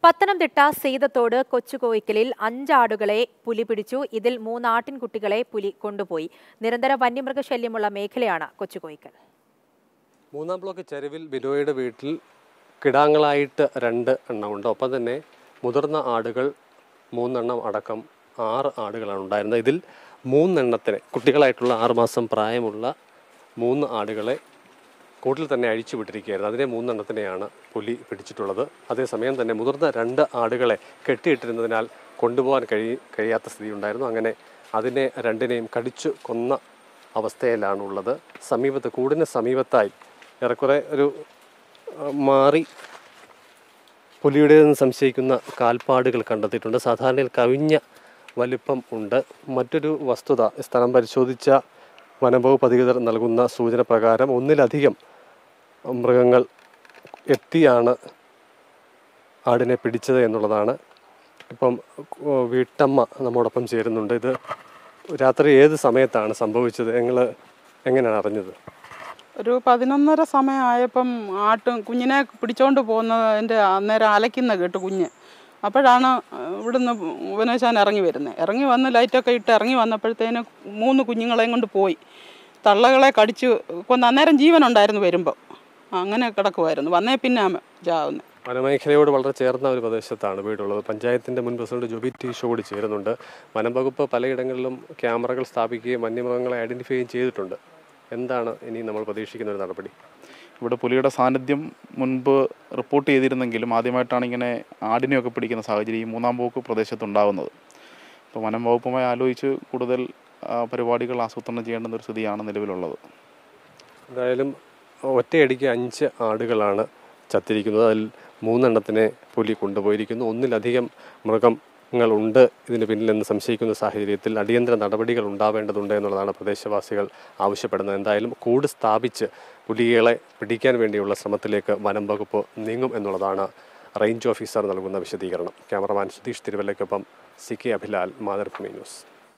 പത്തനംതിട്ട സീതത്തോട് കൊച്ചുകോയിക്കലിൽ അഞ്ചാടുകളെ പുലി പിടിച്ചു ഇതിൽ മൂന്ന് ആട്ടിൻകുട്ടികളെ പുലി കൊണ്ടുപോയി നിരന്തര വന്യമൃഗശല്യമുള്ള മേഖലയാണ് കൊച്ചുകോയിക്കൽ മൂന്നാം ബ്ലോക്ക് ചെരുവിൽ ബിനോയുടെ വീട്ടിൽ കിടാങ്ങളായിട്ട് രണ്ട് എണ്ണമുണ്ട് ഒപ്പം തന്നെ മുതിർന്ന ആടുകൾ മൂന്നെണ്ണം അടക്കം ആറ് ആടുകളാണ് ഉണ്ടായിരുന്നത് ഇതിൽ മൂന്നെണ്ണത്തിന് കുട്ടികളായിട്ടുള്ള ആറുമാസം പ്രായമുള്ള മൂന്ന് ആടുകളെ കൂട്ടിൽ തന്നെ അഴിച്ചു വിട്ടിരിക്കുകയായിരുന്നു അതിനെ മൂന്നെണ്ണത്തിനെയാണ് പുലി പിടിച്ചിട്ടുള്ളത് അതേസമയം തന്നെ മുതിർന്ന രണ്ട് ആടുകളെ കെട്ടിയിട്ടിരുന്നതിനാൽ കൊണ്ടുപോകാൻ കഴി കഴിയാത്ത സ്ഥിതി ഉണ്ടായിരുന്നു അങ്ങനെ അതിനെ രണ്ടിനെയും കടിച്ചു കൊന്ന അവസ്ഥയിലാണ് ഉള്ളത് സമീപത്ത് കൂടിന് സമീപത്തായി ഏറെക്കുറെ ഒരു ആ, മാറി പുലിയുടേതെന്ന് സംശയിക്കുന്ന കാൽപ്പാടുകൾ കണ്ടെത്തിയിട്ടുണ്ട് സാധാരണയിൽ കവിഞ്ഞ വലിപ്പം ഉണ്ട് മറ്റൊരു വസ്തുത സ്ഥലം പരിശോധിച്ച വനംവകുപ്പ് അധികൃതർ നൽകുന്ന സൂചന പ്രകാരം ഒന്നിലധികം മൃഗങ്ങൾ എത്തിയാണ് ആടിനെ പിടിച്ചത് എന്നുള്ളതാണ് ഇപ്പം കു- വീട്ടമ്മ നമ്മോടൊപ്പം ചേരുന്നുണ്ട് ഇത് രാത്രി ഏത് സമയത്താണ് സംഭവിച്ചത് നിങ്ങൾ എങ്ങനെയാണ് അറിഞ്ഞത് ഒരു പതിനൊന്നര സമയമായപ്പം ആട്ടും കുഞ്ഞിനെ പിടിച്ചോണ്ട് പോകുന്നതിൻ്റെ അന്നേരം അലയ്ക്കുന്ന കേട്ട് കുഞ്ഞ് അപ്പോഴാണ് ഇവിടുന്ന് ഉപനേശാൻ ഇറങ്ങി വരുന്നത് ഇറങ്ങി വന്ന് ലൈറ്റൊക്കെ ഇട്ട് ഇറങ്ങി വന്നപ്പോഴത്തേന് മൂന്ന് കുഞ്ഞുങ്ങളെയും കൊണ്ട് പോയി തള്ളകളെ കടിച്ച് കൊന്ന് അന്നേരം ജീവനുണ്ടായിരുന്നു വരുമ്പോൾ അങ്ങനെ കിടക്കുമായിരുന്നു വന്നേ പിന്നെ ചാവുന്നത് വനമേഖലയോട് വളരെ ചേർന്ന ഒരു പ്രദേശത്താണ് വീടുള്ളത് പഞ്ചായത്തിന്റെ മുൻ പ്രസിഡന്റ് ജോബി ടി ഷോ കൂടി ചേരുന്നുണ്ട് വനം വകുപ്പ് പലയിടങ്ങളിലും ക്യാമറകൾ സ്ഥാപിക്കുകയും വന്യമൃഗങ്ങളെ ഐഡന്റിഫൈ ചെയ്യുകയും ചെയ്തിട്ടുണ്ട് എന്താണ് ഇനി നമ്മൾ പ്രതീക്ഷിക്കുന്ന ഒരു നടപടി ഇവിടെ പുലിയുടെ സാന്നിധ്യം മുൻപ് റിപ്പോർട്ട് ചെയ്തിരുന്നെങ്കിലും ആദ്യമായിട്ടാണ് ഇങ്ങനെ ആടിനെയൊക്കെ പിടിക്കുന്ന സാഹചര്യം ഈ മൂന്നാം പോക്ക് പ്രദേശത്തുണ്ടാകുന്നത് അപ്പോൾ വനം വകുപ്പുമായി ആലോചിച്ച് കൂടുതൽ ആ, പരിപാടികൾ ആസൂത്രണം ചെയ്യേണ്ടുന്ന ഒരു സ്ഥിതിയാണ് നിലവിലുള്ളത് എന്തായാലും ഒറ്റയടിക്ക് അഞ്ച് ആടുകളാണ് ചത്തിരിക്കുന്നത് അതിൽ മൂന്നെണ്ണത്തിനെ പുലി കൊണ്ടുപോയിരിക്കുന്നു ഒന്നിലധികം മൃഗങ്ങളുണ്ട് ഇതിന് പിന്നിലെന്ന് സംശയിക്കുന്ന സാഹചര്യത്തിൽ അടിയന്തര നടപടികൾ ഉണ്ടാവേണ്ടതുണ്ട് എന്നുള്ളതാണ് പ്രദേശവാസികൾ ആവശ്യപ്പെടുന്നത് എന്തായാലും കൂട് സ്ഥാപിച്ച് പുലികളെ പിടിക്കാൻ വേണ്ടിയുള്ള ശ്രമത്തിലേക്ക് വനം വകുപ്പ് നീങ്ങും എന്നുള്ളതാണ് റേഞ്ച് ഓഫീസർ നൽകുന്ന വിശദീകരണം ക്യാമറമാൻ സുധീഷ് തിരുവല്ലയ്ക്കൊപ്പം C K Abhilal Mathrubhumi news